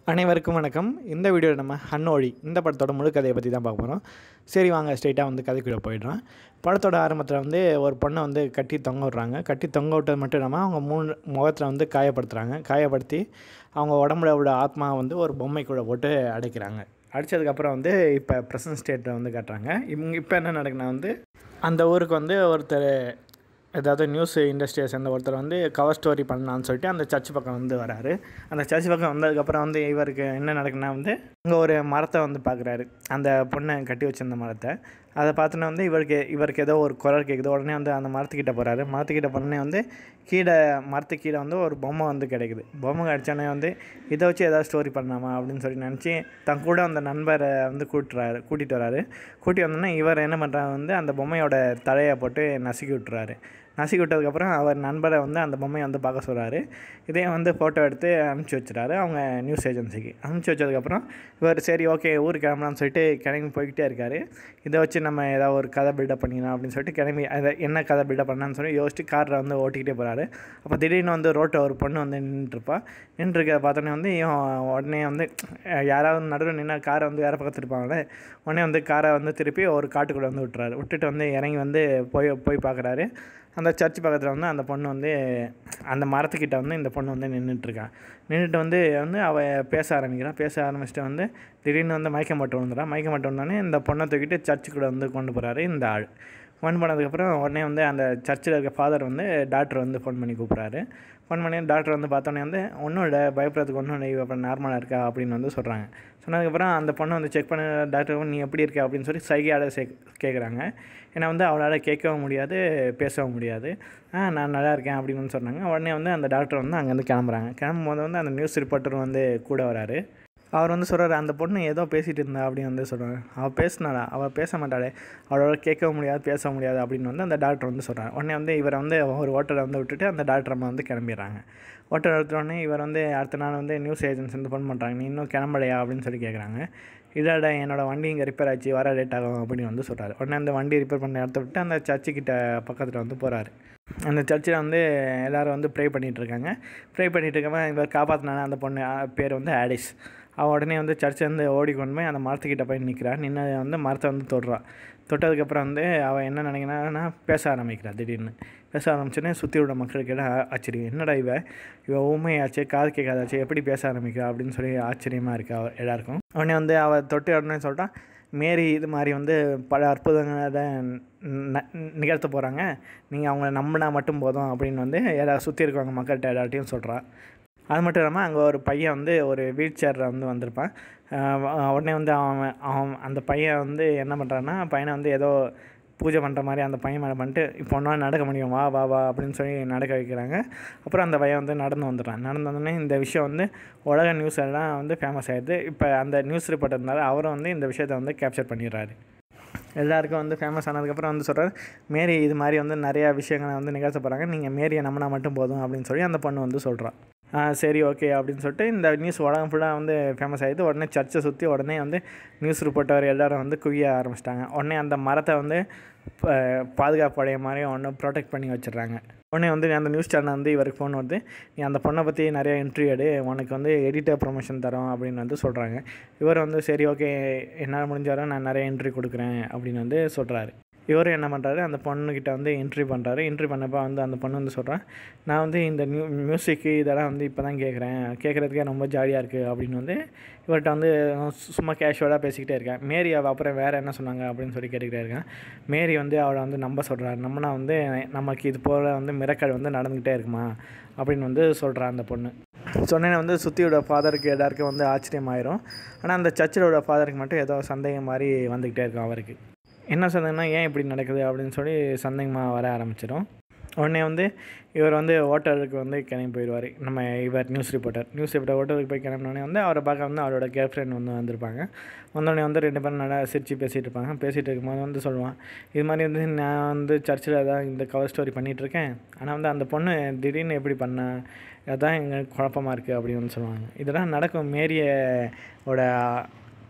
அனைவருக்கும் வணக்கம் இந்த வீடியோவில் நம்ம ஹன்னோழி இந்த படத்தோட முழு கதையை பற்றி தான் பார்க்க போகிறோம் சரி வாங்க ஸ்ட்ரெயிட்டாக வந்து கதைக்குள்ளே போயிடுறோம் படத்தோட ஆரம்பத்தில் வந்து ஒரு பொண்ணை வந்து கட்டி தொங்க விட்றாங்க கட்டி தொங்க விட்டது மட்டும் இல்லாமல் அவங்க மூணு முகத்தில் வந்து காயப்படுத்துகிறாங்க காயப்படுத்தி அவங்க உடம்புல உள்ள ஆத்மா வந்து ஒரு பொம்மைக்குள்ளே போட்டு அடைக்கிறாங்க அடித்ததுக்கப்புறம் வந்து இப்போ ப்ரெசன்ட் ஸ்டேட்டில் வந்து காட்டுறாங்க இவங்க இப்போ என்ன நடக்குன்னா வந்து அந்த ஊருக்கு வந்து ஒருத்தர் ஏதாவது நியூஸ் இண்டஸ்ட்ரியை சேர்ந்த ஒருத்தர் வந்து கவர் ஸ்டோரி பண்ணலான்னு சொல்லிட்டு அந்த சர்ச் பக்கம் வந்து வராரு அந்த சர்ச் பக்கம் வந்ததுக்கப்புறம் வந்து இவருக்கு என்ன நடக்குன்னா வந்து இங்கே ஒரு மரத்தை வந்து பார்க்குறாரு அந்த பொண்ணை கட்டி வச்சிருந்த மரத்தை அதை பார்த்தோன்னே வந்து இவருக்கு இவருக்கு ஏதோ ஒரு குரல் கேட்குது உடனே வந்து அந்த மரத்துக்கிட்ட போகிறாரு மரத்துக்கிட்ட போனோடனே வந்து கீழே மரத்து கீழே வந்து ஒரு பொம்மை வந்து கிடைக்குது பொம்மை கிடச்சோடனே வந்து இதை வச்சு ஏதாவது ஸ்டோரி பண்ணலாமா அப்படின்னு சொல்லி நினச்சி தன் கூட அந்த நண்பரை வந்து கூட்டுறாரு கூட்டிகிட்டு வராரு கூட்டி வந்தோடனே இவர் என்ன பண்ணுறாரு வந்து அந்த பொம்மையோட தலையை போட்டு நசுக்கி விட்டுறாரு நசுக்கி விட்டதுக்கப்புறம் அவர் நண்பரை வந்து அந்த பொம்மையை வந்து பார்க்க சொல்கிறாரு இதே வந்து ஃபோட்டோ எடுத்து அனுப்பிச்சி வச்சுறாரு அவங்க நியூஸ் ஏஜென்சிக்கு அனுப்பிச்சி வச்சதுக்கப்புறம் இவர் சரி ஓகே ஊருக்கு கிளம்பலான்னு சொல்லிட்டு கிளம்பி போய்கிட்டே இருக்கார் இதை வச்சு நம்ம ஏதாவது ஒரு கதை பில்டப் பண்ணிக்கலாம் அப்படின்னு சொல்லிட்டு கிளம்பி அதை என்ன கதை பில்டப் பண்ணலான்னு சொல்லி யோசிச்சுட்டு காரில் வந்து ஓட்டிக்கிட்டே போகிறாரு அப்போ திடீர்னு வந்து ரோட்டை ஒரு பொண்ணு வந்து நின்றுட்டுருப்பா நின்றுருக்க பார்த்தோன்னே வந்து இவன் உடனே வந்து யாராவது நடுவில் நின்று காரை வந்து வேறு பக்கத்து இருப்பாங்களே உடனே வந்து காரை வந்து திருப்பி ஒரு காட்டுக்குள்ளே வந்து விட்டுறாரு விட்டுட்டு வந்து இறங்கி வந்து போய் போய் பார்க்குறாரு அந்த சர்ச் பக்கத்தில் வந்து அந்த பொண்ணு வந்து அந்த மரத்துக்கிட்ட வந்து இந்த பொண்ணு வந்து நின்றுட்டுருக்கான் நின்றுட்டு வந்து வந்து அவள் பேச ஆரம்பிக்கிறான் பேச ஆரம்பிச்சுட்டு வந்து திடீர்னு வந்து மயக்கம் மட்டும் வந்துடுறான் மயக்கம் மட்டும் வந்தோடனே இந்த பொண்ணை தூக்கிட்டு சர்ச்சுக்குள்ளே வந்து கொண்டு போகிறாரு இந்த ஆள் ஃபோன் பண்ணதுக்கப்புறம் உடனே வந்து அந்த சர்ச்சில் இருக்க ஃபாதர் வந்து டாக்டர் வந்து ஃபோன் பண்ணி கூப்பிட்றாரு ஃபோன் பண்ணி டாக்டர் வந்து பார்த்தோன்னே வந்து ஒன்றும் இல்லை பயப்படுறதுக்கு ஒன்றும் இல்லை இப்போ நார்மலாக இருக்கா அப்படின்னு வந்து சொல்கிறாங்க சொன்னதுக்கப்புறம் அந்த பொண்ணை வந்து செக் பண்ண டாக்டர் நீ எப்படி இருக்க அப்படின்னு சொல்லி சைகையால் சே கேட்குறாங்க ஏன்னா வந்து அவளால் கேட்கவும் முடியாது பேசவும் முடியாது ஆ நான் நல்லா இருக்கேன் அப்படின்னு வந்து சொன்னாங்க உடனே வந்து அந்த டாக்டர் வந்து அங்கேருந்து கிளம்புறாங்க கிளம்பும்போது வந்து அந்த நியூஸ் ரிப்போர்ட்டர் வந்து கூட வராரு அவர் வந்து சொல்கிறாரு அந்த பொண்ணு ஏதோ பேசிகிட்டு இருந்தா அப்படின்னு வந்து சொல்கிறாங்க அவள் பேசினாளா அவள் பேச மாட்டாளே அவளோட கேட்கவும் முடியாது பேச முடியாது அப்படின்னு வந்து அந்த டாக்டர் வந்து சொல்கிறாங்க உடனே வந்து இவரை வந்து ஒரு ஹோட்டலை வந்து விட்டுட்டு அந்த டாக்டர் அம்மா வந்து கிளம்பிடுறாங்க ஹோட்டல் எடுத்தோடனே இவர் வந்து அடுத்த நாள் வந்து நியூஸ் ஏஜென்சி வந்து ஃபோன் பண்ணுறாங்க நீ இன்னும் கிளம்பலையா அப்படின்னு சொல்லி கேட்குறாங்க இதாடா என்னோடய வண்டி இங்கே ரிப்பேர் ஆச்சு வர லேட் ஆகும் அப்படின்னு வந்து சொல்கிறாரு உடனே அந்த வண்டி ரிப்பேர் பண்ண இடத்த விட்டு அந்த சர்ச்சுக்கிட்ட பக்கத்தில் வந்து போகிறாரு அந்த சர்ச்சில் வந்து எல்லோரும் வந்து ப்ரே பண்ணிகிட்ருக்காங்க ப்ரே பண்ணிகிட்டு இருக்கவங்க இவர் காப்பாற்றினான அந்த பொண்ணு பேர் வந்து ஆடிஸ் அவள் உடனே வந்து சர்ச்சிலேருந்து ஓடி கொண்டு போய் அந்த மரத்துக்கிட்ட போய் நிற்கிறாள் நின்று வந்து மரத்தை வந்து தொடுறான் தொட்டதுக்கப்புறம் வந்து அவள் என்ன நினைக்கிறான்னா பேச ஆரம்பிக்கிறாள் திடீர்னு பேச ஆரம்பிச்சோன்னே சுற்றி உள்ள மக்களுக்கு எல்லாம் ஆச்சரியம் என்னடா இவ இவ ஊமையாச்சு காது கேட்காதாச்சு எப்படி பேச ஆரம்பிக்கிறா அப்படின்னு சொல்லி ஆச்சரியமாக இருக்கு அவ எல்லாருக்கும் உடனே வந்து அவள் தொட்டு உடனே சொல்லிட்டான் மேரி இது மாதிரி வந்து பல அற்புதங்களை நிகழ்த்த போகிறாங்க நீங்கள் அவங்கள நம்பினா மட்டும் போதும் அப்படின்னு வந்து எல்லா சுற்றி இருக்கவங்க மக்கள்கிட்ட எல்லார்ட்டையும் சொல்கிறான் அது மட்டும் இல்லாமல் அங்கே ஒரு பையன் வந்து ஒரு வீல் சேரில் வந்து வந்திருப்பான் உடனே வந்து அவன் அவன் அந்த பையன் வந்து என்ன பண்ணுறான்னா பையனை வந்து ஏதோ பூஜை பண்ணுற மாதிரி அந்த பையன் மேலே பண்ணிட்டு இப்போ ஒன்றால் நடக்க முடியும் வா வா வா அப்படின்னு சொல்லி நடக்க வைக்கிறாங்க அப்புறம் அந்த பையன் வந்து நடந்து வந்துடுறான் நடந்து வந்தோடனே இந்த விஷயம் வந்து உலக நியூஸ் எல்லாம் வந்து ஃபேமஸ் ஆகிடுது இப்போ அந்த நியூஸ் ரிப்போர்ட் இருந்தாலும் அவரும் வந்து இந்த விஷயத்தை வந்து கேப்சர் பண்ணிடுறாரு எல்லாருக்கும் வந்து ஃபேமஸ் ஆனதுக்கப்புறம் வந்து சொல்கிறார் மேரி இது மாதிரி வந்து நிறையா விஷயங்களை வந்து நிகழ்த்த போகிறாங்க நீங்கள் மேரியை நம்பினா மட்டும் போதும் அப்படின்னு சொல்லி அந்த பொண்ணு வந்து சொல்கிறான் சரி ஓகே அப்படின்னு சொல்லிட்டு இந்த நியூஸ் உலகம் ஃபுல்லாக வந்து ஃபேமஸ் ஆகிடுது உடனே சர்ச்சை சுற்றி உடனே வந்து நியூஸ் ரிப்போர்ட்டர் எல்லோரும் வந்து குவிய ஆரம்பிச்சிட்டாங்க உடனே அந்த மரத்தை வந்து பாதுகாப்பு அடைய மாதிரி ஒன்று ப்ரொடெக்ட் பண்ணி வச்சிடுறாங்க உடனே வந்து அந்த நியூஸ் சேனல் வந்து இவருக்கு ஃபோன் வருது நீ அந்த பொண்ணை பற்றி நிறைய இன்ட்ரிவ் எடு உனக்கு வந்து எடிட்டர் ப்ரொமோஷன் தரோம் அப்படின்னு வந்து சொல்கிறாங்க இவர் வந்து சரி ஓகே என்னால் முடிஞ்ச வரை நான் நிறைய இன்ட்ரி கொடுக்குறேன் அப்படின்னு வந்து சொல்கிறாரு இவரும் என்ன பண்ணுறாரு அந்த பொண்ணுக்கிட்ட வந்து என்ட்ரி பண்ணுறாரு என்ட்ரி பண்ணப்போ வந்து அந்த பொண்ணு வந்து சொல்கிறேன் நான் வந்து இந்த நியூ மியூசிக்கு இதெல்லாம் வந்து இப்போ தான் கேட்குறேன் கேட்குறதுக்கே ரொம்ப ஜாலியாக இருக்குது அப்படின்னு வந்து இவர்கிட்ட வந்து சும்மா கேஷுவலாக பேசிக்கிட்டே இருக்கேன் மேரி அவள் அப்புறம் வேறு என்ன சொன்னாங்க அப்படின்னு சொல்லி கேட்டுக்கிட்டே இருக்கேன் மேரி வந்து அவளை வந்து நம்ப சொல்கிறார் நம்மனா வந்து நமக்கு இது போல் வந்து மிரக்கல் வந்து நடந்துக்கிட்டே இருக்குமா அப்படின்னு வந்து சொல்கிறா அந்த பொண்ணு சொன்னேன் வந்து சுற்றியோட ஃபாதருக்கு எல்லாருக்கும் வந்து ஆச்சரியமாயிரும் ஆனால் அந்த சர்ச்சிலோட ஃபாதருக்கு மட்டும் ஏதோ சந்தேகம் மாதிரி வந்துக்கிட்டே இருக்கும் அவருக்கு என்ன சந்தேகம்னா ஏன் இப்படி நடக்குது அப்படின்னு சொல்லி சந்தேகமாக வர ஆரம்பிச்சிடும் உடனே வந்து இவர் வந்து ஹோட்டலுக்கு வந்து கிளம்பி போயிடுவார் நம்ம இவர் நியூஸ் ரிப்போர்ட்டர் நியூஸ் ரிப்போர்ட்டர் ஹோட்டலுக்கு போய் கிளம்பினோடனே வந்து அவரை பார்க்க வந்து அவரோட கேர்ள் ஃப்ரெண்ட் வந்து வந்திருப்பாங்க வந்தோடனே வந்து ரெண்டு பேரும் நல்லா சிரித்து பேசிகிட்டு இருப்பாங்க பேசிகிட்டு இருக்கும்போது வந்து சொல்லுவான் இது மாதிரி வந்து நான் வந்து சர்ச்சில் தான் இந்த கவர் ஸ்டோரி பண்ணிகிட்ருக்கேன் ஆனால் வந்து அந்த பொண்ணு திடீர்னு எப்படி பண்ணேன் அதுதான் எங்களுக்கு குழப்பமாக இருக்குது அப்படின்னு வந்து சொல்லுவாங்க இதெல்லாம் நடக்கும் மேரியோட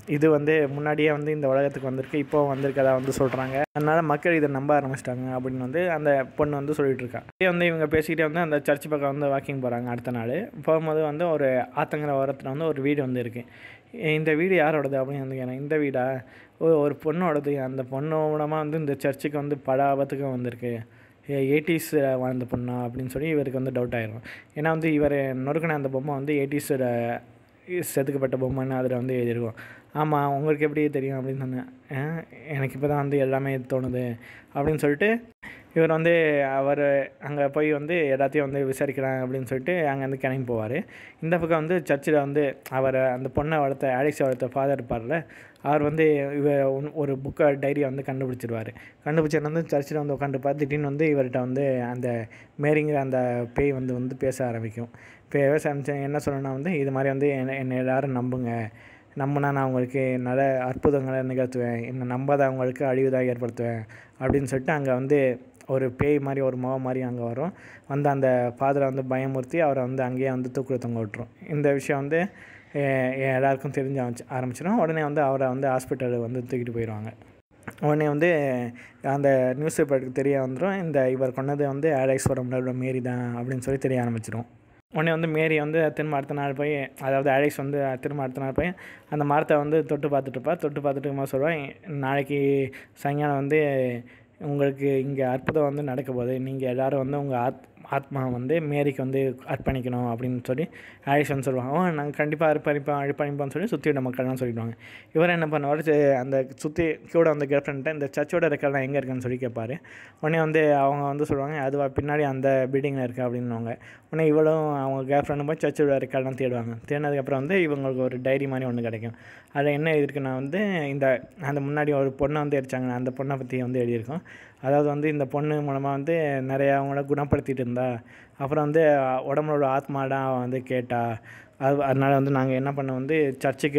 இது வந்து முன்னாடியே வந்து இந்த உலகத்துக்கு வந்திருக்கு இப்போ வந்திருக்கதா வந்து சொல்கிறாங்க அதனால் மக்கள் இதை நம்ப ஆரம்பிச்சிட்டாங்க அப்படின்னு வந்து அந்த பொண்ணு வந்து சொல்லிட்டு இருக்கா இதே வந்து இவங்க பேசிக்கிட்டே வந்து அந்த சர்ச் பக்கம் வந்து வாக்கிங் போகிறாங்க அடுத்த நாள் போகும்போது வந்து ஒரு ஆத்தங்கிற ஓரத்தில் வந்து ஒரு வீடு வந்து இருக்குது இந்த வீடு யாரோடது அப்படின்னு வந்து கேட்டேன் இந்த வீடா ஓ ஒரு பொண்ணோடது அந்த பொண்ணு மூலமாக வந்து இந்த சர்ச்சுக்கு வந்து பல ஆபத்துக்கும் வந்திருக்கு எயிட்டிஸ் வாழ்ந்த பொண்ணா அப்படின்னு சொல்லி இவருக்கு வந்து டவுட் ஆயிரும் ஏன்னா வந்து இவர் நொறுக்கின அந்த பொம்மை வந்து எயிட்டிஸோட செதுக்கப்பட்ட பொம்மைன்னு அதில் வந்து எழுதியிருக்கோம் ஆமாம் உங்களுக்கு எப்படி தெரியும் அப்படின்னு சொன்னேன் "ஆ, எனக்கு இப்போ தான் வந்து எல்லாமே தோணுது அப்படின்னு சொல்லிட்டு இவர் வந்து அவர் அங்கே போய் வந்து எல்லாத்தையும் வந்து விசாரிக்கிறாங்க அப்படின்னு சொல்லிட்டு அங்கேருந்து கிளம்பி போவார் இந்த பக்கம் வந்து சர்ச்சில் வந்து அவர் அந்த பொண்ணை வளர்த்த ஆலிக்ஸ் வளர்த்த ஃபாதர் இருப்பார்ல அவர் வந்து இவ ஒன்- ஒரு புக்கை டைரியை வந்து கண்டுபிடிச்சிருவார் கண்டுபிடிச்சிட்டு வந்து சர்ச்சில் வந்து உட்காந்துருப்பார் திடீர்னு வந்து இவர்கிட்ட வந்து அந்த மேரிங்கிற அந்த பேய் வந்து வந்து பேச ஆரம்பிக்கும் பேச ஆரம்பிச்சு என்ன சொல்லணும்னா வந்து இது மாதிரி வந்து என்னை என்னை எல்லாரும் நம்புங்க நம்பினா நான் உங்களுக்கு நல்ல அற்புதங்களை நிகழ்த்துவேன் என்னை நம்பாதவங்களுக்கு அழிவு தான் ஏற்படுத்துவேன் அப்படின்னு சொல்லிட்டு அங்கே வந்து ஒரு பேய் மாதிரி ஒரு முகம் மாதிரி அங்கே வரும் வந்து அந்த ஃபாதரை வந்து பயமுறுத்தி அவரை வந்து அங்கேயே வந்து தூக்குல தொங்க விட்டுரும் இந்த விஷயம் வந்து எ- எ- எல்லாருக்கும் தெரிஞ்ச ஆரம்பிச்சு- ஆரம்பிச்சிடும் உடனே வந்து அவரை வந்து ஹாஸ்பிட்டல் வந்து தூக்கிட்டு போயிடுவாங்க உடனே வந்து அந்த நியூஸ் பேப்பருக்கு தெரிய வந்துடும் இந்த இவர் கொண்டது வந்து ஆலெக்ஸ்வரம்ல மேரி தான் அப்படின்னு சொல்லி தெரிய ஆரம்பிச்சிடும் உடனே வந்து மேரி வந்து திரும்ப அடுத்த நாள் போய் அதாவது ஆலெக்ஸ் வந்து திரும்ப அடுத்த நாள் போய் அந்த மரத்தை வந்து தொட்டு பார்த்துட்டு இருப்பா தொட்டு பார்த்துட்டு இருக்கும்போது சொல்லுவேன் நாளைக்கு சாயங்காலம் வந்து உங்களுக்கு இங்கே அற்புதம் வந்து நடக்க போகுது நீங்கள் எல்லோரும் வந்து உங்கள் ஆத் ஆத்மா வந்து மேரிக்கு வந்து அர்ப்பணிக்கணும் அப்படின்னு சொல்லி ஆலிஸ் வந்து சொல்லுவாங்க ஓ நாங்கள் கண்டிப்பாக அர்ப்பணிப்போம் அர்ப்பணிப்போம்னு சொல்லி சுற்றி உள்ள மக்கள்லாம் சொல்லிடுவாங்க இவர் என்ன பண்ணுவார் சரி, அந்த சுற்றி கூட வந்து கேர்ள் ஃப்ரெண்ட்டை இந்த சர்ச்சோட ரெக்கார்ட்லாம் எங்கே இருக்குன்னு சொல்லி கேட்பாரு உடனே வந்து அவங்க வந்து சொல்லுவாங்க அதுவா பின்னாடி அந்த பில்டிங்கில் இருக்குது அப்படின்னுவாங்க உடனே இவளும் அவங்க கேர்ள் ஃப்ரெண்டும் போய் சர்ச்சோட ரெக்கார்ட்லாம் தேடுவாங்க தேடினதுக்கப்புறம் வந்து இவங்களுக்கு ஒரு டைரி மாதிரி ஒன்று கிடைக்கும் அதில் என்ன எழுதிருக்குன்னா வந்து இந்த அந்த முன்னாடி ஒரு பொண்ணை வந்து எரிச்சாங்க அந்த பொண்ணை பற்றி வந்து எழுதியிருக்கோம் அதாவது வந்து இந்த பொண்ணு மூலமாக வந்து நிறைய அவங்கள குணப்படுத்திட்டு இருந்தா அப்புறம் வந்து அஹ், உடம்போட ஆத்மாடா அவ வந்து கேட்டா அது அதனால் வந்து நாங்கள் என்ன பண்ணோம் வந்து சர்ச்சுக்கு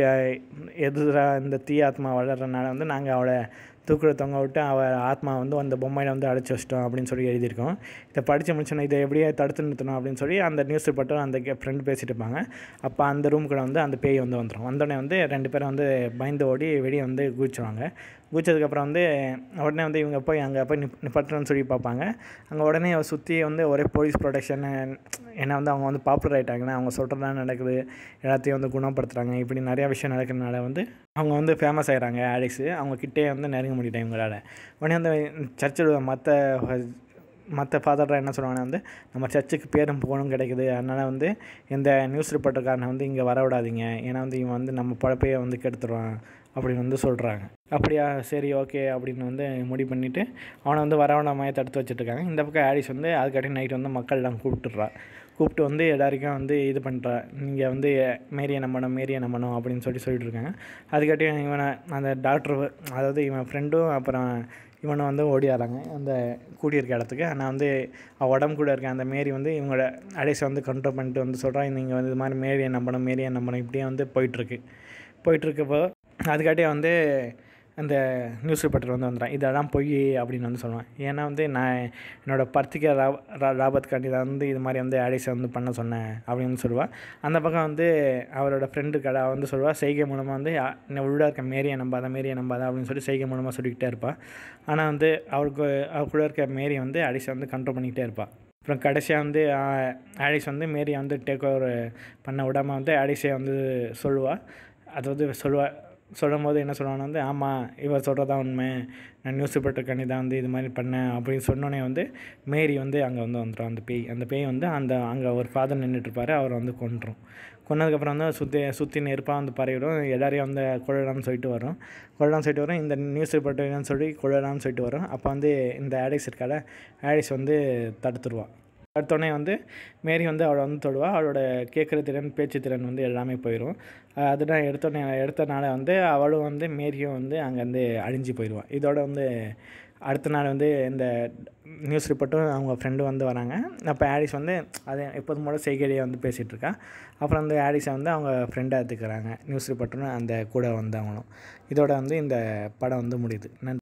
எதிராக இந்த தீய ஆத்மா வளர்றதுனால வந்து நாங்கள் அவளை தூக்குல தொங்க விட்டு அவள் ஆத்மா வந்து அந்த பொம்மையில் வந்து அடைச்சி வச்சிட்டோம் அப்படின்னு சொல்லி எழுதியிருக்கோம் இதை படித்து முடிச்சோன்னா இதை எப்படியே தடுத்து நிறுத்தணும் அப்படின்னு சொல்லி அந்த நியூஸ் ரிப்போர்ட்டர் அந்த ஃப்ரெண்டு பேசிட்டு இருப்பாங்க அப்போ அந்த ரூமுக்குள்ள வந்து அந்த பேய் வந்து வந்துடும் வந்தோடனே வந்து ரெண்டு பேரும் வந்து பயந்து ஓடி வெளியே வந்து குதிச்சுவாங்க குதிச்சதுக்கப்புறம் வந்து உடனே வந்து இவங்க போய் அங்கே போய் நிப் நிப்பாட்டுறேன்னு சொல்லி பார்ப்பாங்க அங்கே உடனே சுற்றி வந்து ஒரே போலீஸ் ப்ரொடெக்ஷன் ஏன்னா வந்து அவங்க வந்து பாப்புலர் ஆகிட்டாங்கன்னா அவங்க சொல்கிறதா நடக்குது எல்லாத்தையும் வந்து குணப்படுத்துகிறாங்க இப்படி நிறையா விஷயம் நடக்கிறதுனால வந்து அவங்க வந்து ஃபேமஸ் ஆகிறாங்க ஆலிக்ஸு அவங்க கிட்டே வந்து நெருங்க முடியல இவங்களால உடனே வந்து சர்ச்சில் மற்ற மற்ற ஃபாதர்லாம் என்ன சொல்லுவாங்கன்னா வந்து நம்ம சர்ச்சுக்கு பேரும் புகழும் கிடைக்குது அதனால் வந்து எந்த நியூஸ் ரிப்போர்ட்டர்காரனை வந்து இங்கே வர விடாதீங்க ஏன்னா வந்து இவன் வந்து நம்ம பழப்பையை வந்து கெடுத்துருவான் அப்படின்னு வந்து சொல்கிறாங்க அப்படியா சரி ஓகே அப்படின்னு வந்து முடிவு பண்ணிவிட்டு அவனை வந்து வரவன மாதிரி தடுத்து வச்சுட்ருக்காங்க இந்த பக்கம் ஆலிஸ் வந்து அதுக்காட்டி நைட் வந்து மக்கள்லாம் கூப்பிட்டுறா கூப்பிட்டு வந்து எல்லாருக்கும் வந்து இது பண்ணுறா நீங்கள் வந்து மேரியை நம்பணும் மேரியை நம்பணும் அப்படின்னு சொல்லி சொல்லிட்டு இருக்காங்க அதுக்காட்டி இவனை அந்த டாக்டர் அதாவது இவன் ஃப்ரெண்டும் அப்புறம் இவனை வந்து ஓடியாராங்க அந்த கூடியிருக்க இடத்துக்கு ஆனால் வந்து அவள் உடம்பு கூட இருக்க அந்த மேரி வந்து இவங்களோட அடைசை வந்து கண்ட்ரோல் பண்ணிட்டு வந்து சொல்கிறான் நீங்கள் வந்து இது மாதிரி மேரியை நம்பணும் மேரியை நம்பணும் இப்படியே வந்து போயிட்டுருக்கு போயிட்டுருக்கப்போ அதுக்காட்டியே வந்து அந்த நியூஸ் ரிப்போர்ட்டர் வந்து வந்துடுறான் இதெல்லாம் பொய் அப்படின்னு வந்து சொல்லுவான் ஏன்னா வந்து நான் என்னோடய பர்த்திகை ராப ரா ராபத்துக்காண்டி தான் வந்து இது மாதிரி வந்து ஆடிஷன் வந்து பண்ண சொன்னேன் அப்படின்னு சொல்லுவாள் அந்த பக்கம் வந்து அவரோட ஃப்ரெண்டு கடை வந்து சொல்லுவாள் செய்கை மூலமாக வந்து "யா, இந்த உள்ளே இருக்க மேரியை நம்பாத மேரியை நம்பாத அப்படின்னு சொல்லி செய்கை மூலமாக சொல்லிக்கிட்டே இருப்பாள் ஆனால் வந்து அவருக்கு அவர் கூட இருக்க மேரி வந்து ஆடிஷன் வந்து கண்ட்ரோல் பண்ணிக்கிட்டே இருப்பாள் அப்புறம் கடைசியாக வந்து ஆடிஸ் வந்து மேரியை வந்து டேக் ஓவர் பண்ண விடாமல் வந்து ஆடிஸை வந்து சொல்லுவாள் அதாவது சொல்லுவா சொல்லும் போது என்ன சொல்லுவாங்கன்னா வந்து ஆமாம் இவர் சொல்கிறதா உண்மை நான் நியூஸ் பேப்பர் கண்ணி தான் வந்து இது மாதிரி பண்ணேன் அப்படின்னு சொன்னோன்னே வந்து மேரி வந்து அங்கே வந்து வந்துடும் அந்த பேய் அந்த பேய் வந்து அந்த அங்கே ஒரு ஃபாதர் நின்றுட்டுருப்பாரு அவரை வந்து கொன்றும் கொன்னதுக்கப்புறம் வந்து சுற்றி சுற்றி நெருப்பாக வந்து பரவிடும் எல்லாரையும் வந்து கொள்ளலாம்னு சொல்லிட்டு வரும் கொள்ளலாம்னு சொல்லிட்டு வரும் இந்த நியூஸ் பேப்பர்னு சொல்லி கொள்ளலாம்னு சொல்லிட்டு வரும் அப்போ வந்து இந்த ஆடிஸ் இருக்கால ஆடிஸ் வந்து தடுத்துருவாள் அடுத்தோடனே வந்து மேரி வந்து அவளை வந்து தொடுவா அவளோட கேட்குற திறன் பேச்சு திறன் வந்து எல்லாமே போயிடும் அதுதான் எடுத்தோடனே எடுத்தனால வந்து அவளும் வந்து மேரியும் வந்து அங்கேருந்து அழிஞ்சு போயிடுவான் இதோட வந்து அடுத்த நாள் வந்து இந்த நியூஸ் ரிப்போர்ட்டும் அவங்க ஃப்ரெண்டும் வந்து வராங்க அப்போ ஆடிஸ் வந்து அது எப்போதும் போல செய்கையிலேயே வந்து பேசிகிட்டு இருக்கா அப்புறம் வந்து ஆடிஸை வந்து அவங்க ஃப்ரெண்டாக எடுத்துக்கிறாங்க நியூஸ் ரிப்போர்ட்டரும் அந்த கூட வந்தவங்களும் இதோட வந்து இந்த படம் வந்து முடியுது நன்றி